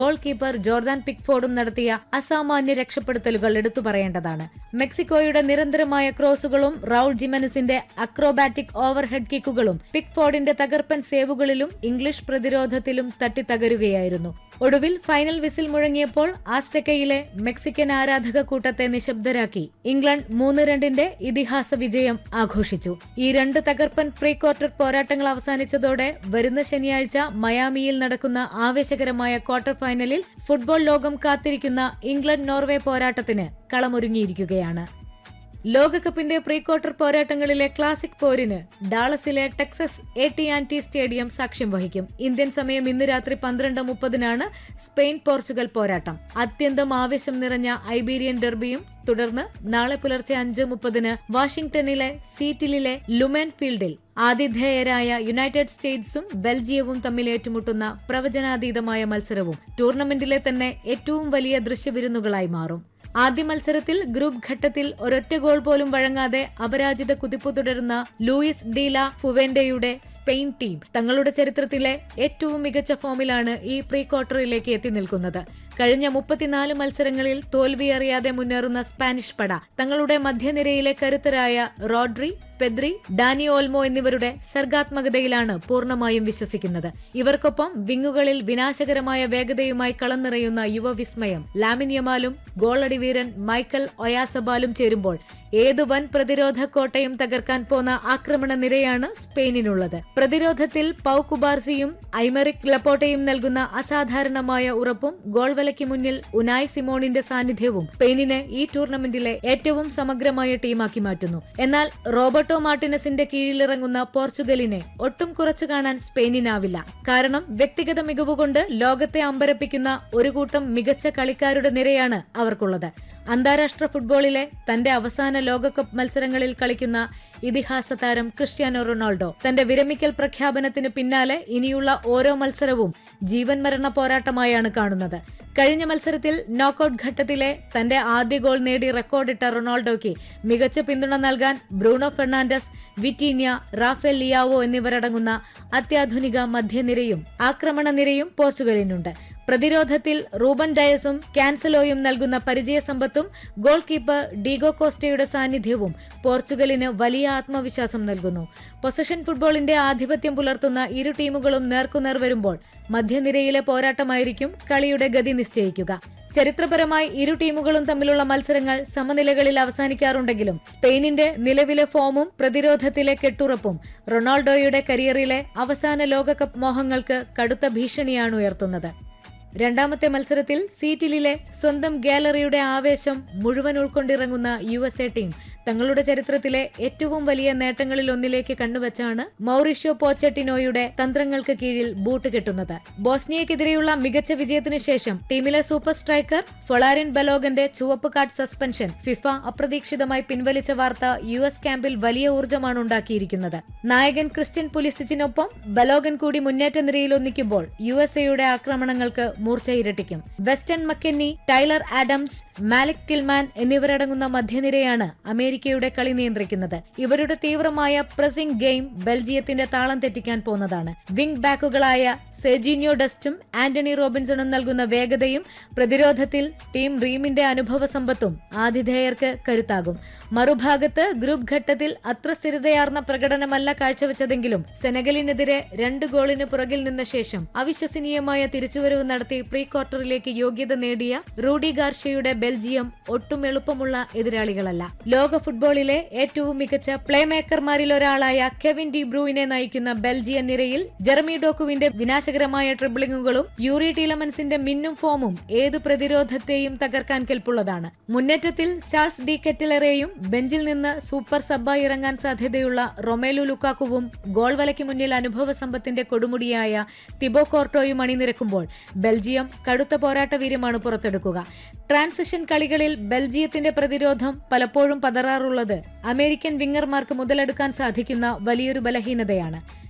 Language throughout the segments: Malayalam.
ഗോൾ കീപ്പർ ജോർദാൻ പിക്ഫോർഡും നടത്തിയ അസാമാന്യ രക്ഷപ്പെടുത്തലുകൾ എടുത്തു പറയേണ്ടതാണ് മെക്സിക്കോയുടെ നിരന്തരമായ ക്രോസുകളും റൌൾ ജിമനസിന്റെ അക്രോബാറ്റിക് ഓവർഹെഡ് കിക്കുകളും പിക്ഫോർഡിന്റെ തകർപ്പൻ സേവുകളിലും ഇംഗ്ലീഷ് പ്രതിരോധത്തിലും തട്ടിത്തകരുകയായിരുന്നു ഒടുവിൽ ഫൈനൽ വിസിൽ മുഴങ്ങിയപ്പോൾ ആസ്റ്റക്കയിലെ മെക്സിക്കൻ ആരാധക കൂട്ടത്തെ നിശബ്ദരാക്കി ഇംഗ്ലണ്ട് മൂന്ന് രണ്ടിന്റെ ഇതിഹാസ വിജയം ആഘോഷിച്ചു ഈ രണ്ട് തകർപ്പൻ പ്രീ ക്വാർട്ടർ പോരാട്ടങ്ങൾ അവസാനിച്ചതോടെ വരുന്ന ശനിയാഴ്ച മയാമിയിൽ നടക്കുന്ന ആവേശകരമായ ക്വാർട്ടർ ഫൈനലിൽ ഫുട്ബോൾ ലോകം കാത്തിരിക്കുന്ന ഇംഗ്ലണ്ട് നോർവേ പോരാട്ടത്തിന് കളമൊരുങ്ങിയിരിക്കുകയാണ് ലോകകപ്പിന്റെ പ്രീ ക്വാർട്ടർ പോരാട്ടങ്ങളിലെ ക്ലാസിക് പോരിന് ഡാളസിലെ Texas A T and T stadium സാക്ഷ്യം വഹിക്കും ഇന്ത്യൻ സമയം ഇന്ന് രാത്രി പന്ത്രണ്ട് മുപ്പതിനാണ് സ്പെയിൻ പോർച്ചുഗൽ പോരാട്ടം അത്യന്തം ആവേശം നിറഞ്ഞ ഐബീരിയൻ ഡെർബിയും തുടർന്ന് നാളെ പുലർച്ചെ അഞ്ച് മുപ്പതിന് വാഷിംഗ്ടണിലെ സീറ്റിലിലെ ലുമെൻ ഫീൽഡിൽ ആതിഥേയരായ യുണൈറ്റഡ് സ്റ്റേറ്റ്സും ബെൽജിയവും തമ്മിൽ ഏറ്റുമുട്ടുന്ന പ്രവചനാതീതമായ മത്സരവും ടൂർണമെന്റിലെ തന്നെ ഏറ്റവും വലിയ ദൃശ്യവിരുന്നുകളായി മാറും ആദ്യ മത്സരത്തിൽ ഗ്രൂപ്പ് ഘട്ടത്തിൽ ഒരൊറ്റ ഗോൾ പോലും വഴങ്ങാതെ അപരാജിത കുതിപ്പ് തുടരുന്ന ലൂയിസ് ഡീല ഫുവെന്റയുടെ സ്പെയിൻ ടീം തങ്ങളുടെ ചരിത്രത്തിലെ ഏറ്റവും മികച്ച ഫോമിലാണ് ഈ പ്രീ ക്വാർട്ടറിലേക്ക് എത്തി നിൽക്കുന്നത് കഴിഞ്ഞ മുപ്പത്തിനാല് മത്സരങ്ങളിൽ തോൽവി അറിയാതെ മുന്നേറുന്ന സ്പാനിഷ് പട തങ്ങളുടെ മധ്യനിരയിലെ കരുത്തരായ റോഡ്രി പെദ്രി ഡാനി ഓൾമോ എന്നിവരുടെ സർഗാത്മകതയിലാണ് പൂർണ്ണമായും വിശ്വസിക്കുന്നത് ഇവർക്കൊപ്പം വിങ്ങുകളിൽ വിനാശകരമായ വേഗതയുമായി കളം നിറയുന്ന യുവവിസ്മയം ലാമിനിയമാലും ഗോളടി വീരൻ മൈക്കൽ ഒയാസബാലും ചേരുമ്പോൾ ഏത് വൻ പ്രതിരോധ കോട്ടയും തകർക്കാൻ പോന്ന ആക്രമണ നിരയാണ് സ്പെയിനിനുള്ളത് പ്രതിരോധത്തിൽ പൗ കുബാർസിയും ഐമറിക് ലപ്പോട്ടയും നൽകുന്ന അസാധാരണമായ ഉറപ്പും ഗോൾ വലയ്ക്ക് മുന്നിൽ ഉനായ് സിമോണിന്റെ സാന്നിധ്യവും സ്പെയിനിനെ ഈ ടൂർണമെന്റിലെ ഏറ്റവും സമഗ്രമായ ടീമാക്കി മാറ്റുന്നു എന്നാൽ റോബർട്ടോ മാർട്ടിനസിന്റെ കീഴിലിറങ്ങുന്ന പോർച്ചുഗലിനെ ഒട്ടും കുറച്ചു കാണാൻ സ്പെയിനിനാവില്ല കാരണം വ്യക്തിഗത മികവുകൊണ്ട് ലോകത്തെ അമ്പരപ്പിക്കുന്ന ഒരു കൂട്ടം മികച്ച കളിക്കാരുടെ നിരയാണ് അവർക്കുള്ളത് അന്താരാഷ്ട്ര ഫുട്ബോളിലെ തന്റെ അവസാന ലോകകപ്പ് മത്സരങ്ങളിൽ കളിക്കുന്ന ഇതിഹാസ താരം ക്രിസ്ത്യാനോ റൊണാൾഡോ തന്റെ വിരമിക്കൽ പ്രഖ്യാപനത്തിന് പിന്നാലെ ഇനിയുള്ള ഓരോ മത്സരവും ജീവൻ മരണ പോരാട്ടമായാണ് കാണുന്നത് കഴിഞ്ഞ മത്സരത്തിൽ നോക്കൌട്ട് ഘട്ടത്തിലെ തന്റെ ആദ്യ ഗോൾ നേടി റെക്കോർഡിട്ട റൊണാൾഡോയ്ക്ക് മികച്ച പിന്തുണ നൽകാൻ Bruno Fernandes Vitinha Rafael Leao എന്നിവരടങ്ങുന്ന അത്യാധുനിക മധ്യനിരയും ആക്രമണ നിരയും പോർച്ചുഗലിനുണ്ട് പ്രതിരോധത്തിൽ റൂബൻ ഡയസും ക്യാൻസലോയും നൽകുന്ന പരിചയസമ്പത്തും ഗോൾ കീപ്പർ ഡീഗോ കോസ്റ്റയുടെ സാന്നിധ്യവും പോർച്ചുഗലിന് വലിയ ആത്മവിശ്വാസം നൽകുന്നു പൊസഷൻ ഫുട്ബോളിന്റെ ആധിപത്യം പുലർത്തുന്ന ഇരു ടീമുകളും നേർക്കുനേർ വരുമ്പോൾ മധ്യനിരയിലെ പോരാട്ടമായിരിക്കും കളിയുടെ ഗതി നിശ്ചയിക്കുക ചരിത്രപരമായി ഇരു ടീമുകളും തമ്മിലുള്ള മത്സരങ്ങൾ സമനിലകളിൽ അവസാനിക്കാറുണ്ടെങ്കിലും സ്പെയിനിന്റെ നിലവിലെ ഫോമും പ്രതിരോധത്തിലെ കെട്ടുറപ്പും റൊണാൾഡോയുടെ കരിയറിലെ അവസാന ലോകകപ്പ് മോഹങ്ങൾക്ക് കടുത്ത ഭീഷണിയാണ് ഉയർത്തുന്നത് രണ്ടാമത്തെ മത്സരത്തിൽ സീറ്റിലിലെ സ്വന്തം ഗാലറിയുടെ ആവേശം മുഴുവൻ ഉൾക്കൊണ്ടിറങ്ങുന്ന യു എസ് എ ടീം തങ്ങളുടെ ചരിത്രത്തിലെ ഏറ്റവും വലിയ നേട്ടങ്ങളിൽ ഒന്നിലേക്ക് കണ്ണുവച്ചാണ് മൗറിഷ്യോ പോച്ചട്ടിനോയുടെ തന്ത്രങ്ങൾക്ക് കീഴിൽ ബൂട്ട് കെട്ടുന്നത് ബോസ്നിയക്കെതിരെയുള്ള മികച്ച വിജയത്തിന് ശേഷം ടീമിലെ സൂപ്പർ സ്ട്രൈക്കർ ഫൊളാരിൻ ബലോഗന്റെ ചുവപ്പ് കാർഡ് സസ്പെൻഷൻ ഫിഫ അപ്രതീക്ഷിതമായി പിൻവലിച്ച വാർത്ത യു എസ് ക്യാമ്പിൽ വലിയ ഊർജ്ജമാണ് ഉണ്ടാക്കിയിരിക്കുന്നത് നായകൻ ക്രിസ്ത്യൻ പുലിസിച്ചിനൊപ്പം ബലോഗൻ കൂടി മുന്നേറ്റ നിരയിൽ ഒന്നിക്കുമ്പോൾ യു എസ് എയുടെ ആക്രമണങ്ങൾക്ക് മൂർച്ച ഇരട്ടിക്കും Weston McKennie Tyler Adams Malik Tillman എന്നിവരടങ്ങുന്ന മധ്യനിരയാണ് അമേരിക്കയുടെ കളി നിയന്ത്രിക്കുന്നത് ഇവരുടെ തീവ്രമായ പ്രസിംഗ് ഗെയിം ബെൽജിയത്തിന്റെ താളം തെറ്റിക്കാൻ പോന്നതാണ് വിംഗ് ബാക്കുകളായ സെജിനിയോ ഡസ്റ്റും ആന്റണി റോബിൻസണും നൽകുന്ന വേഗതയും പ്രതിരോധത്തിൽ ടീം റീമിന്റെ അനുഭവ സമ്പത്തും ആതിഥേയർക്ക് കരുത്താകും മറുഭാഗത്ത് ഗ്രൂപ്പ് ഘട്ടത്തിൽ അത്ര സ്ഥിരതയാർന്ന പ്രകടനമല്ല കാഴ്ചവെച്ചതെങ്കിലും സെനഗലിനെതിരെ രണ്ട് ഗോളിന് പുറകിൽ നിന്ന ശേഷം അവിശ്വസനീയമായ തിരിച്ചുവരവ് നടത്തി പ്രീ ക്വാർട്ടറിലേക്ക് യോഗ്യത നേടിയ റൂഡി ഗാർഷ്യയുടെ ബെൽജിയം ഒട്ടും എളുപ്പമുള്ള എതിരാളികളല്ല ലോക ഫുട്ബോളിലെ ഏറ്റവും മികച്ച പ്ലേ മേക്കർമാരിൽ ഒരാളായ കെവിൻ ഡി ബ്രൂയിനെ നയിക്കുന്ന ബെൽജിയൻ നിരയിൽ ജെറമി ഡോക്കുവിന്റെ വിനാശകരമായ ട്രിബിളിങ്ങുകളും യൂറി ടീലമൻസിന്റെ മിന്നും ഫോമും ഏത് പ്രതിരോധത്തെയും തകർക്കാൻ കെൽപ്പുള്ളതാണ് മുന്നേറ്റത്തിൽ ചാൾസ് ഡി കെറ്റിലറേയും ബെഞ്ചിൽ നിന്ന് സൂപ്പർ സബ്ബായി ഇറങ്ങാൻ സാധ്യതയുള്ള റൊമേലു ലുക്കാക്കുവും ഗോൾ വലയ്ക്ക് മുന്നിൽ അനുഭവ സമ്പത്തിന്റെ കൊടുമുടിയായ തിബോ കോർട്ടോയും അണിനിരക്കുമ്പോൾ ബെൽജിയം കടുത്ത പോരാട്ട വീര്യമാണ് പുറത്തെടുക്കുക ട്രാൻസിഷൻ കളികളിൽ ബെൽജിയത്തിന്റെ പ്രതിരോധം പലപ്പോഴും പതറാറുള്ളത് അമേരിക്കൻ വിങ്ങർമാർക്ക് മുതലെടുക്കാൻ സാധിക്കുന്ന വലിയൊരു ബലഹീനതയാണ്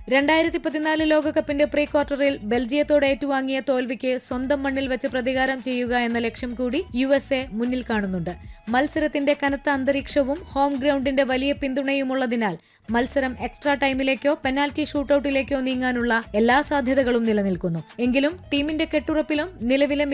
രണ്ടായിരത്തി പതിനാല് ലോകകപ്പിന്റെ പ്രീ ക്വാർട്ടറിൽ ബെൽജിയത്തോട് ഏറ്റുവാങ്ങിയ തോൽവിക്ക് സ്വന്തം മണ്ണിൽ വെച്ച് പ്രതികാരം ചെയ്യുക എന്ന ലക്ഷ്യം കൂടി യു എസ് എ മുന്നിൽ കാണുന്നുണ്ട് മത്സരത്തിന്റെ കനത്ത അന്തരീക്ഷവും ഹോം ഗ്രൗണ്ടിന്റെ വലിയ പിന്തുണയുമുള്ളതിനാൽ മത്സരം എക്സ്ട്രാ ടൈമിലേക്കോ പെനാൽറ്റി ഷൂട്ടൌട്ടിലേക്കോ നീങ്ങാനുള്ള എല്ലാ സാധ്യതകളും നിലനിൽക്കുന്നു എങ്കിലും ടീമിന്റെ കെട്ടുറപ്പിലും നിലവിലെ